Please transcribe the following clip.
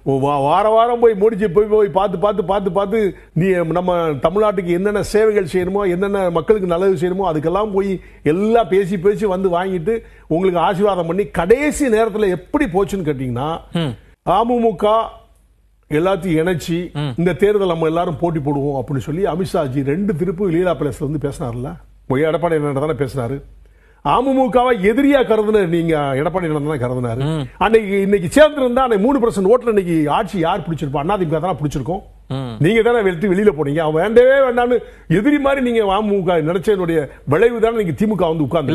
ஓ, வா- வார வாரம் போய் முடிச்சு போய் போய் பார்த்து பார்த்து பார்த்து பார்த்து நீ நம்ம தமிழ்நாட்டுக்கு என்னென்ன சேவைகள் செய்யணுமோ என்னென்ன மக்களுக்கு நல்லது செய்யணுமோ அதுக்கெல்லாம் போய் எல்லாம் பேசி பேசி வந்து வாங்கிட்டு உங்களுக்கு ஆசீர்வாதம் பண்ணி கடைசி நேரத்தில் எப்படி போச்சுன்னு கேட்டீங்கன்னா அமமுக எல்லாத்தையும் இணைச்சி இந்த தேர்தல் நம்ம எல்லாரும் போட்டி போடுவோம் அப்படின்னு சொல்லி அமித்ஷாஜி ரெண்டு திருப்பு லீலா பேலஸ்ல வந்து பேசினார்ல போய் எடப்பாடி என்ன தானே பேசினாரு அமமுகவை எதிரியா கருதுன நீங்க எடப்பாடி என்ன தான் கருதுனாரு அன்னைக்கு இன்னைக்கு சேர்ந்திருந்தா அன்னைக்கு மூணு பர்சன்ட் ஓட்டுல இன்னைக்கு ஆட்சி யார் பிடிச்சிருப்பா அதிமுக தானே பிடிச்சிருக்கோம் நீங்க தானே வெளுத்து வெளியில போனீங்க அவன் வேண்டவே வேண்டாம்னு எதிரி மாதிரி நீங்க அமமுக நினைச்சதனுடைய விளைவு தானே நீங்க திமுக வந்து உட்கார்ந்து